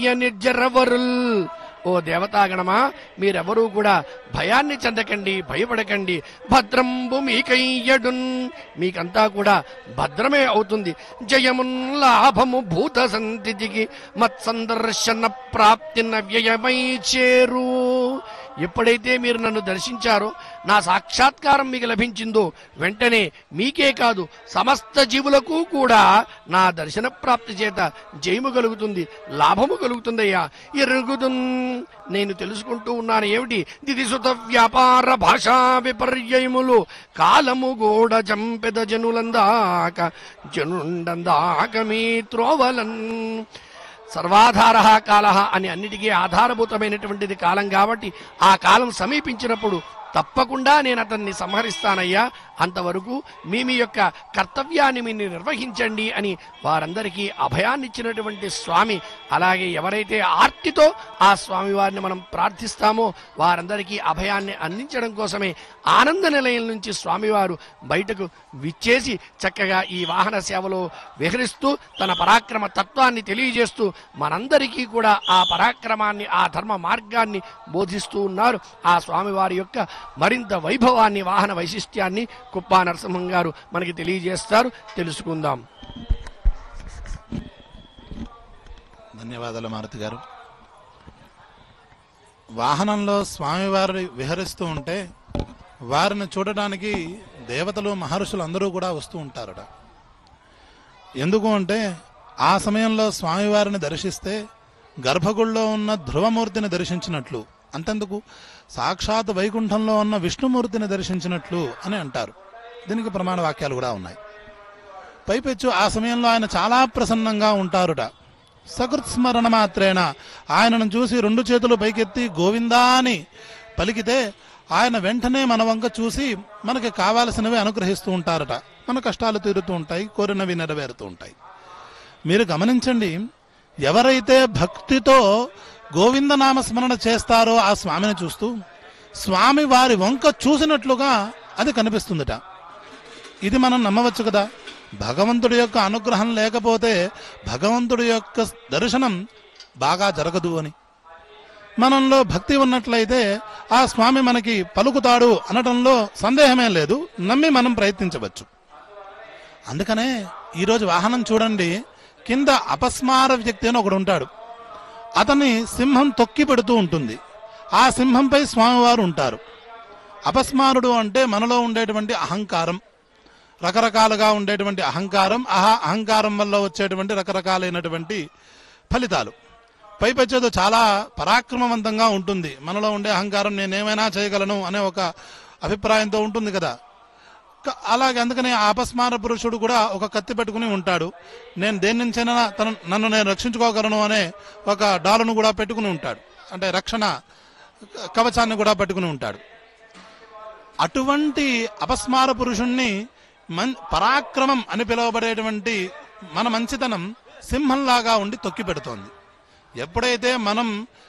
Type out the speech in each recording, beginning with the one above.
భయ నిర్జరవరుల్ ఓ దేవతాగణమా మీరెవరూ కూడా భయాన్ని చెందకండి భయపడకండి భద్రంబు మీకయ్యడున్ మీకంతా కూడా భద్రమే అవుతుంది జయమున్ లాభము భూత సంతికి మత్సందర్శన ప్రాప్తిన వ్యయమై చేరు ఎప్పుడైతే మీరు నన్ను దర్శించారో నా సాక్షాత్కారం మీకు లభించిందో వెంటనే మీకే కాదు సమస్త జీవులకు కూడా నా దర్శన ప్రాప్తి చేత జయము కలుగుతుంది లాభము కలుగుతుందయ్యా ఎరుగుదున్ నేను తెలుసుకుంటూ ఉన్నాను ఏమిటి దిదిసుత వ్యాపార భాషా విపర్యయములు కాలము గోడ చంపెద జనులందాక జనుండందాక మీ త్రోవలన్ సర్వాధార కాల అని అన్నిటికీ ఆధారభూతమైనటువంటిది కాలం కాబట్టి ఆ కాలం సమీపించినప్పుడు తప్పకుండా నేను అతన్ని సంహరిస్తానయ్యా అంతవరకు మీ మీ యొక్క కర్తవ్యాన్ని మీరు నిర్వహించండి అని వారందరికీ అభయాన్నిచ్చినటువంటి స్వామి అలాగే ఎవరైతే ఆర్తితో ఆ స్వామి వారిని మనం ప్రార్థిస్తామో వారందరికీ అభయాన్ని అందించడం కోసమే ఆనంద నిలయం నుంచి స్వామివారు బయటకు విచ్చేసి చక్కగా ఈ వాహన సేవలో విహరిస్తూ తన పరాక్రమ తత్వాన్ని తెలియజేస్తూ మనందరికీ కూడా ఆ పరాక్రమాన్ని ఆ ధర్మ మార్గాన్ని బోధిస్తూ ఉన్నారు ఆ స్వామివారి యొక్క మరింత వైభవాన్ని వాహన వైశిష్ట్యాన్ని కుప్పా నరసింహం గారు మనకి తెలియజేస్తారు తెలుసుకుందాం ధన్యవాదాలు మారుతి గారు వాహనంలో స్వామివారు విహరిస్తూ ఉంటే వారిని చూడడానికి దేవతలు మహర్షులు అందరూ కూడా వస్తూ ఉంటారట ఎందుకు అంటే ఆ సమయంలో స్వామివారిని దర్శిస్తే గర్భగుడిలో ఉన్న ధ్రువమూర్తిని దర్శించినట్లు అంతెందుకు సాక్షాత్ వైకుంఠంలో ఉన్న విష్ణుమూర్తిని దర్శించినట్లు అని అంటారు దీనికి ప్రమాణ వాక్యాలు కూడా ఉన్నాయి పైపెచ్చు ఆ సమయంలో ఆయన చాలా ప్రసన్నంగా ఉంటారుట సకృత్స్మరణ మాత్రేన ఆయనను చూసి రెండు చేతులు పైకెత్తి గోవిందా అని పలికితే ఆయన వెంటనే మన వంక చూసి మనకి కావాల్సినవి అనుగ్రహిస్తూ ఉంటారట మన కష్టాలు తీరుతూ ఉంటాయి కోరినవి నెరవేరుతూ ఉంటాయి మీరు గమనించండి ఎవరైతే భక్తితో గోవిందనామ స్మరణ చేస్తారో ఆ స్వామిని చూస్తూ స్వామి వారి వంక చూసినట్లుగా అది కనిపిస్తుందట ఇది మనం నమ్మవచ్చు కదా భగవంతుడి యొక్క అనుగ్రహం లేకపోతే భగవంతుడి యొక్క దర్శనం బాగా జరగదు అని మనంలో భక్తి ఉన్నట్లయితే ఆ స్వామి మనకి పలుకుతాడు అనడంలో సందేహమే లేదు నమ్మి మనం ప్రయత్నించవచ్చు అందుకనే ఈరోజు వాహనం చూడండి కింద అపస్మార వ్యక్తి అని ఒకడు ఉంటాడు అతన్ని సింహం తొక్కి పెడుతూ ఉంటుంది ఆ సింహంపై స్వామివారు ఉంటారు అపస్మారుడు అంటే మనలో ఉండేటువంటి అహంకారం రకరకాలుగా ఉండేటువంటి అహంకారం అహ అహంకారం వల్ల వచ్చేటువంటి రకరకాలైనటువంటి ఫలితాలు పైపెచ్చేదో చాలా పరాక్రమవంతంగా ఉంటుంది మనలో ఉండే అహంకారం నేనేమైనా చేయగలను అనే ఒక అభిప్రాయంతో ఉంటుంది కదా క- అలాగే అందుకని ఆ అపస్మార పురుషుడు కూడా ఒక కత్తి పెట్టుకుని ఉంటాడు నేను దేని నుంచైనా తన నన్ను నేను రక్షించుకోగలను అనే ఒక డాలును కూడా పెట్టుకుని ఉంటాడు అంటే రక్షణ కవచాన్ని కూడా పెట్టుకుని ఉంటాడు అటువంటి అపస్మార పురుషుణ్ణి మన్ పరాక్రమం అని పిలువబడేటువంటి మన మంచితనం సింహంలాగా ఉండి తొక్కి పెడుతోంది ఎప్పుడైతే మనం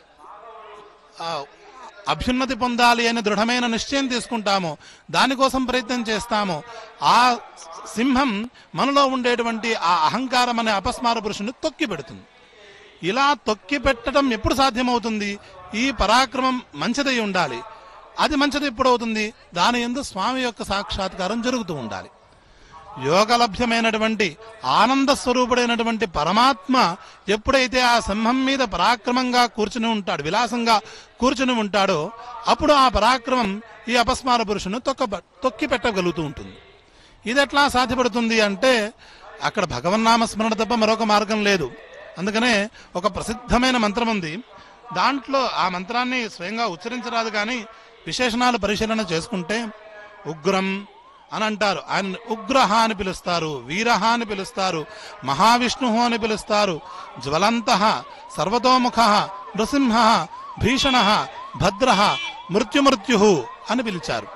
ఆ, అభ్యున్నతి పొందాలి అని దృఢమైన నిశ్చయం తీసుకుంటామో దానికోసం ప్రయత్నం చేస్తామో ఆ సింహం మనలో ఉండేటువంటి ఆ అహంకారం అనే అపస్మార పురుషుని తొక్కి పెడుతుంది ఇలా తొక్కి పెట్టడం ఎప్పుడు సాధ్యమవుతుంది ఈ పరాక్రమం మంచిదై ఉండాలి అది మంచిది ఎప్పుడు అవుతుంది దాని ఎందు స్వామి యొక్క సాక్షాత్కారం జరుగుతూ ఉండాలి యోగలభ్యమైనటువంటి ఆనంద స్వరూపుడైనటువంటి పరమాత్మ ఎప్పుడైతే ఆ సింహం మీద పరాక్రమంగా కూర్చుని ఉంటాడు విలాసంగా కూర్చుని ఉంటాడో అప్పుడు ఆ పరాక్రమం ఈ అపస్మార పురుషుని తొక్క తొక్కి పెట్టగలుగుతూ ఉంటుంది ఇది ఎట్లా సాధ్యపడుతుంది అంటే అక్కడ భగవన్నామ స్మరణ తప్ప మరొక మార్గం లేదు అందుకనే ఒక ప్రసిద్ధమైన మంత్రం ఉంది దాంట్లో ఆ మంత్రాన్ని స్వయంగా ఉచ్చరించరాదు కానీ విశేషణాలు పరిశీలన చేసుకుంటే ఉగ్రం అని అంటారు ఆయన ఉగ్రహ అని పిలుస్తారు వీరహ అని పిలుస్తారు మహావిష్ణు అని పిలుస్తారు జ్వలంత సర్వతోముఖ నృసింహ భీషణ భద్ర మృత్యుమృత్యు అని పిలిచారు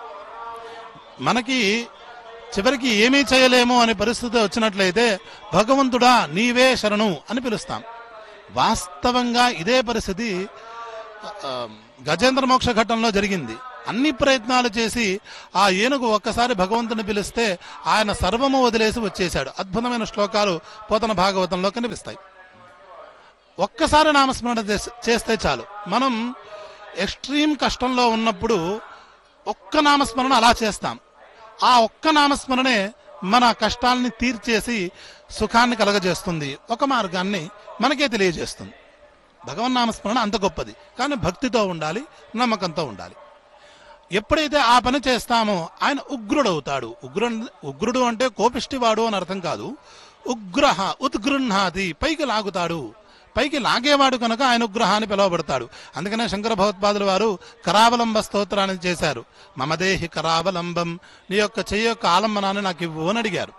మనకి చివరికి ఏమీ చేయలేము అనే పరిస్థితి వచ్చినట్లయితే భగవంతుడా నీవే శరణు అని పిలుస్తాం వాస్తవంగా ఇదే పరిస్థితి ఆ, గజేంద్ర మోక్ష ఘట్టంలో జరిగింది అన్ని ప్రయత్నాలు చేసి ఆ ఏనుగు ఒక్కసారి భగవంతుని పిలిస్తే ఆయన సర్వము వదిలేసి వచ్చేశాడు అద్భుతమైన శ్లోకాలు పోతన భాగవతంలో కనిపిస్తాయి ఒక్కసారి నామస్మరణ చేస్- చేస్తే చాలు మనం ఎక్స్ట్రీమ్ కష్టంలో ఉన్నప్పుడు ఒక్క నామస్మరణ అలా చేస్తాం ఆ ఒక్క నామస్మరణే మన కష్టాలని తీర్చేసి సుఖాన్ని కలగజేస్తుంది ఒక మార్గాన్ని మనకే తెలియజేస్తుంది భగవన్ నామస్మరణ అంత గొప్పది కానీ భక్తితో ఉండాలి నమ్మకంతో ఉండాలి ఎప్పుడైతే ఆ పని చేస్తామో ఆయన ఉగ్రుడవుతాడు ఉగ్రు ఉగ్రుడు అంటే కోపిష్టివాడు అని అర్థం కాదు ఉగ్రహ ఉద్గృహాది పైకి లాగుతాడు పైకి లాగేవాడు కనుక ఆయన ఉగ్రహాన్ని పిలువబడతాడు అందుకనే శంకర భగవత్పాదుల వారు కరావలంబ స్తోత్రాన్ని చేశారు మమదేహి కరావలంబం నీ యొక్క చెయ్యి యొక్క ఆలంబనాన్ని నాకు ఇవ్వు అని అడిగారు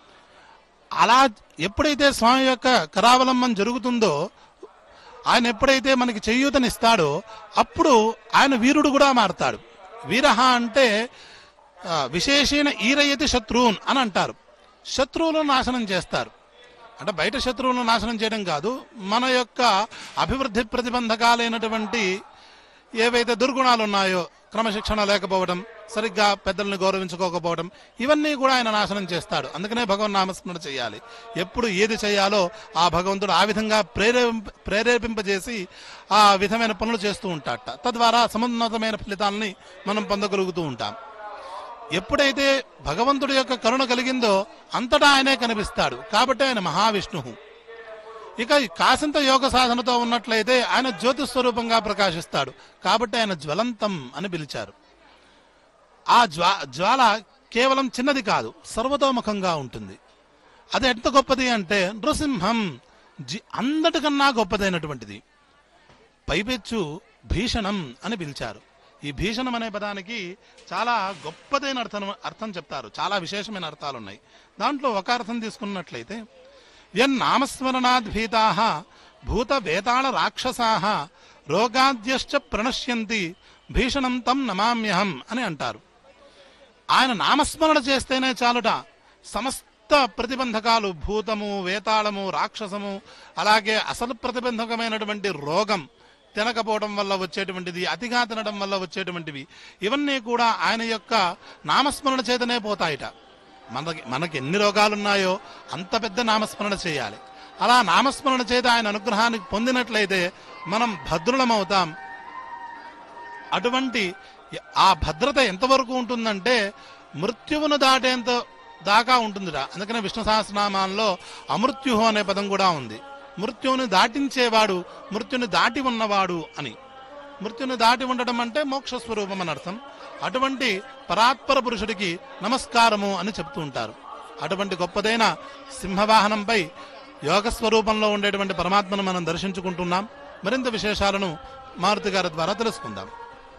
అలా ఎప్పుడైతే స్వామి యొక్క కరావలంబం జరుగుతుందో ఆయన ఎప్పుడైతే మనకి చేయూతనిస్తాడో అప్పుడు ఆయన వీరుడు కూడా మారతాడు వీరహ అంటే ఆ, విశేషణ ఈరయతి శత్రువున్ అని అంటారు శత్రువులను నాశనం చేస్తారు అంటే బయట శత్రువులను నాశనం చేయడం కాదు మన యొక్క అభివృద్ధి ప్రతిబంధకాలైనటువంటి ఏవైతే దుర్గుణాలు ఉన్నాయో క్రమశిక్షణ లేకపోవడం సరిగ్గా పెద్దల్ని గౌరవించుకోకపోవడం ఇవన్నీ కూడా ఆయన నాశనం చేస్తాడు అందుకనే భగవన్ నామస్మరణ చేయాలి ఎప్పుడు ఏది చేయాలో ఆ భగవంతుడు ఆ విధంగా ప్రేరేపింప ప్రేరేపింపజేసి ఆ విధమైన పనులు చేస్తూ ఉంటాడట తద్వారా సమున్నతమైన ఫలితాలని మనం పొందగలుగుతూ ఉంటాం ఎప్పుడైతే భగవంతుడి యొక్క కరుణ కలిగిందో అంతటా ఆయనే కనిపిస్తాడు కాబట్టి ఆయన మహావిష్ణువు ఇక ఈ కాసింత యోగ సాధనతో ఉన్నట్లయితే ఆయన జ్యోతి స్వరూపంగా ప్రకాశిస్తాడు కాబట్టి ఆయన జ్వలంతం అని పిలిచారు ఆ జ్వా జ్వాల కేవలం చిన్నది కాదు సర్వతోముఖంగా ఉంటుంది అది ఎంత గొప్పది అంటే నృసింహం జి అందటికన్నా గొప్పదైనటువంటిది పైపెచ్చు భీషణం అని పిలిచారు ఈ భీషణం అనే పదానికి చాలా గొప్పదైన అర్థం అర్థం చెప్తారు చాలా విశేషమైన అర్థాలు ఉన్నాయి దాంట్లో ఒక అర్థం తీసుకున్నట్లయితే యన్నామస్మరణాద్భీతా భూత వేతాళ రాక్షసా రోగాద్యశ్చ ప్రణశ్యంతి భీషణం తం నమామ్యహం అని అంటారు ఆయన నామస్మరణ చేస్తేనే చాలుట సమస్త ప్రతిబంధకాలు భూతము వేతాళము రాక్షసము అలాగే అసలు ప్రతిబంధకమైనటువంటి రోగం తినకపోవడం వల్ల వచ్చేటువంటిది అతిగా తినడం వల్ల వచ్చేటువంటివి ఇవన్నీ కూడా ఆయన యొక్క నామస్మరణ చేతనే పోతాయిట మనకి మనకి ఎన్ని రోగాలున్నాయో అంత పెద్ద నామస్మరణ చేయాలి అలా నామస్మరణ చేత ఆయన అనుగ్రహానికి పొందినట్లయితే మనం భద్రులమవుతాం అటువంటి ఆ భద్రత ఎంతవరకు ఉంటుందంటే మృత్యువును దాటేంత దాకా ఉంటుందిరా అందుకనే విష్ణు సహస్రనామాల్లో అమృత్యుహు అనే పదం కూడా ఉంది మృత్యువుని దాటించేవాడు మృత్యుని దాటి ఉన్నవాడు అని మృత్యుని దాటి ఉండడం అంటే మోక్ష స్వరూపం అని అర్థం అటువంటి పరాత్పర పురుషుడికి నమస్కారము అని చెప్తూ ఉంటారు అటువంటి గొప్పదైన సింహవాహనంపై యోగ స్వరూపంలో ఉండేటువంటి పరమాత్మను మనం దర్శించుకుంటున్నాం మరింత విశేషాలను మారుతి గారి ద్వారా తెలుసుకుందాం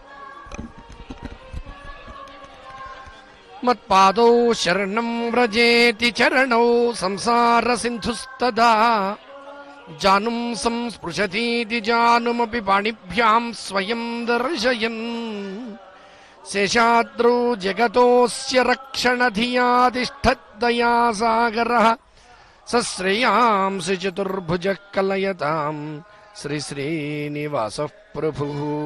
మత్పాదౌ శరణం వ్రజేతి చరణౌ సంసార సింధుస్తదా జానుం సంస్పృశతీతి జానుమపి పాణిభ్యాం స్వయం దర్శయన్ శేషాద్రౌ జగతోస్య రక్షణ ధియాతిష్టద్దయా సాగర సశ్రేయాంసి చతుర్భుజ కలయతాం శ్రీ శ్రీనివాస ప్రభు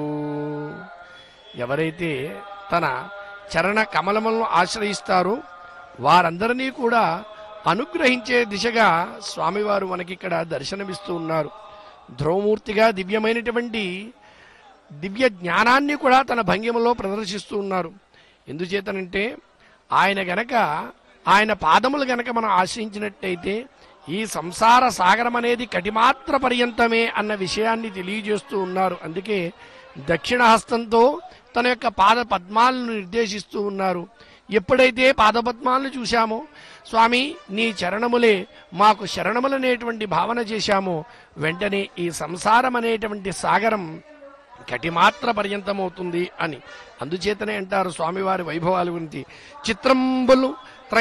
ఎవరైతే తన చరణ కమలములను ఆశ్రయిస్తారో వారందరినీ కూడా అనుగ్రహించే దిశగా స్వామివారు మనకిక్కడ దర్శనమిస్తూ ఉన్నారు ధ్రువమూర్తిగా దివ్యమైనటువంటి దివ్య జ్ఞానాన్ని కూడా తన భంగిమలో ప్రదర్శిస్తూ ఉన్నారు ఎందుచేతనంటే ఆయన గనక ఆయన పాదములు గనక మనం ఆశ్రయించినట్టయితే ఈ సంసార సాగరం అనేది కటిమాత్ర పర్యంతమే అన్న విషయాన్ని తెలియజేస్తూ ఉన్నారు అందుకే దక్షిణ హస్తంతో తన యొక్క పాద పద్మాలను నిర్దేశిస్తూ ఉన్నారు ఎప్పుడైతే పాదపద్మాలను చూశామో స్వామి నీ చరణములే మాకు శరణములనేటువంటి భావన చేశామో వెంటనే ఈ సంసారం అనేటువంటి సాగరం కటిమాత్ర పర్యంతమవుతుంది అని అందుచేతనే అంటారు స్వామివారి వైభవాల గురించి చిత్రంబులు